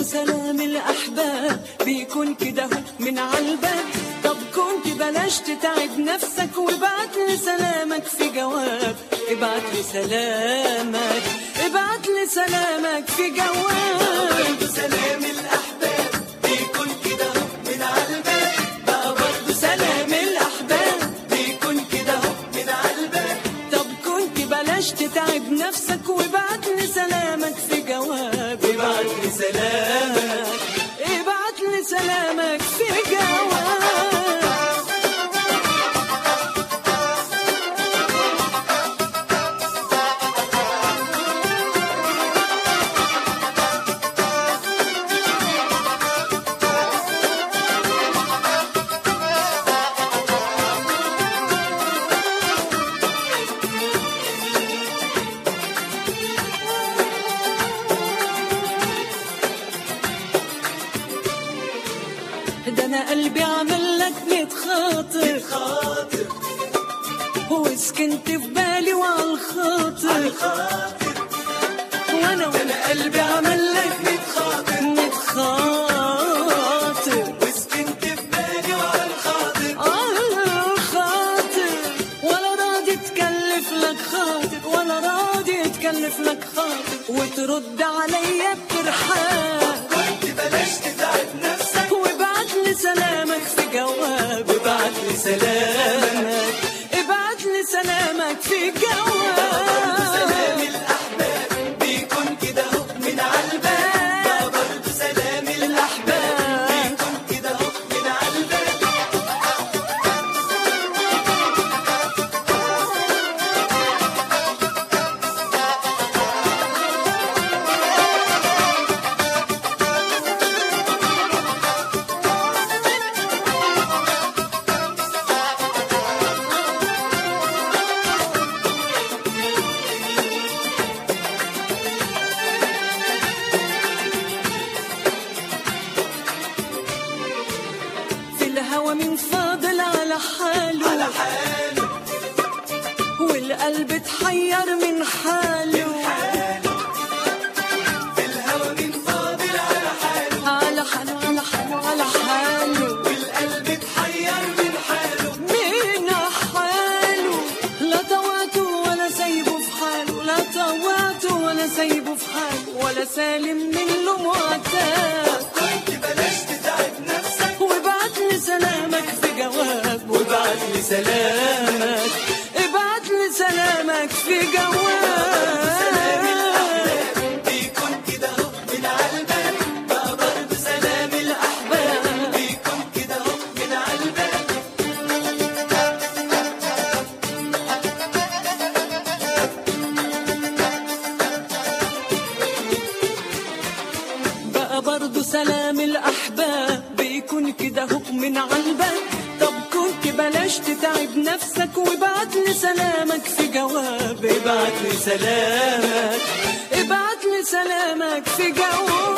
سلام الأحباب بيكون كده هو من عالباب طب كنت بلاش تتعب نفسك وابعت لي سلامك في جواب ابعت لي سلامك ابعت لي سلامك في جواب سلام الأحباب بيكون كده هو من عالباب بقى برضه سلام الأحباب بيكون كده هو من عالباب طب كنت بلاش تتعب نفسك وابعت لي سلامك في جواب ابعت لي سلامك ابعت لي سلامك في جواب ده انا قلبي عمل لك ميت خاطر خاطر وسكنت في بالي وعلى الخاطر خاطر وانا أنا قلبي عمل لك ميت خاطر ميت خاطر وسكنت في بالي وعلى الخاطر على الخاطر ولا راضي تكلف لك خاطر ولا راضي تكلف لك خاطر وترد عليا بترحاب كنت بلاش تتعب نفسك وابعت لي سلامك في جواب ابعت لي سلامك ابعت لي سلامك في سلام جواب الأحباب بيكون كده هو من عالباب بقى برضه سلام الأحباب بيكون كده هو من عالباب في الهوى من فاضل على حاله على حاله والقلب اتحير من حاله حاله في الهوى من فاضل على حاله على حاله على حاله على حاله والقلب اتحير من حاله من حاله لا طوعته ولا سايبه في حاله لا طوعته ولا سايبه في حاله ولا سالم من له معتاد كنت بلاش تتعب نفسك وابعت لي سلامك في جواب وابعت لي سلامك ابعت لي سلامك في جواب سلام الأحباب بيكون كده هو من عالباب بقى برضه سلام الأحباب بيكون كده هو من عالباب بقى برضه سلام الأحباب بيكون كده هو من عالباب طب كنت بلاش تتعب نفسك وابعت لي سلامك في جواب ابعت لي سلامك ابعت لي سلامك في جواب